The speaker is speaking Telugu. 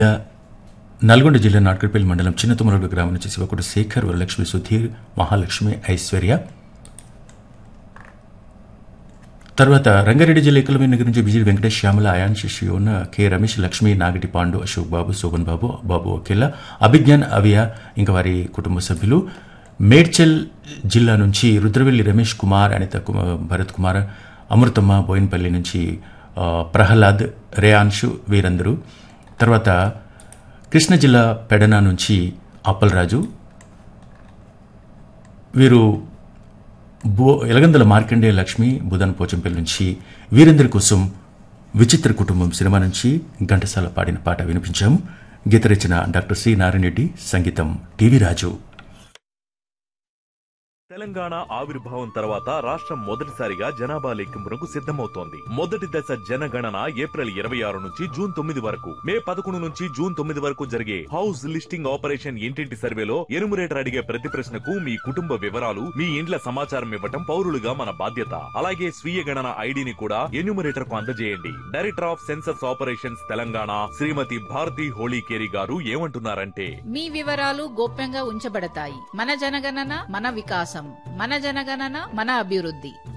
నల్గొండ జిల్లా నాట్కల్పల్లి మండలం చిన్నతుమలడు గ్రామం నుంచి శివకుడు శేఖర్ వరలక్ష్మి సుధీర్ మహాలక్ష్మి ఐశ్వర్య తర్వాత రంగారెడ్డి జిల్లా ఎక్కలమైన నగర్ నుంచి విజయ్ వెంకటేష్ శ్యామల అయాన్ శిష్యోన్ కె రమేష్ లక్ష్మి నాగటి పాండు అశోక్ బాబు శోభన్ బాబు బాబు ఒకేలా అభిజ్ఞాన్ అవియా ఇంకా వారి కుటుంబ సభ్యులు మేడ్చల్ జిల్లా నుంచి రుద్రవెల్లి రమేష్ కుమార్ అనిత కుమార్ భరత్ కుమార్ అమృతమ్మ బోయిన్పల్లి నుంచి ఆ, ప్రహ్లాద్ రేయాన్షు వీరందరూ తర్వాత కృష్ణ జిల్లా పెడన నుంచి అప్పలరాజు వీరు బో ఎలగందల మార్కండేయ లక్ష్మి బుధన్ పోచంపల్లి నుంచి వీరందరి కోసం విచిత్ర కుటుంబం సినిమా నుంచి ఘంటసాల పాడిన పాట వినిపించాము గీత రచన డాక్టర్ సి నారాయణ రెడ్డి సంగీతం టివి రాజు తెలంగాణ ఆవిర్భావం తర్వాత రాష్ట్రం మొదటిసారిగా జనాభా లెక్కింపునకు సిద్ధమవుతోంది మొదటి దశ జనగణన ఏప్రిల్ ఇరవై ఆరు నుంచి జూన్ తొమ్మిది వరకు మే పదకొండు నుంచి జూన్ తొమ్మిది వరకు జరిగే హౌస్ లిస్టింగ్ ఆపరేషన్ ఇంటింటి సర్వేలో ఎనుమరేటర్ అడిగే ప్రతి ప్రశ్నకు మీ కుటుంబ వివరాలు మీ ఇండ్ల సమాచారం ఇవ్వటం పౌరులుగా మన బాధ్యత అలాగే స్వీయ గణన ఐడిని కూడా ఎన్యూమరేటర్ కు అందజేయండి director of census operations Telangana Shrimati Bharati Holikeri garu ఏమంటున్నారంటే మీ వివరాలు గోప్యంగా ఉంచబడతాయి మన జనగణన మన వికాసం మన జనగణన మన అభివృద్ధి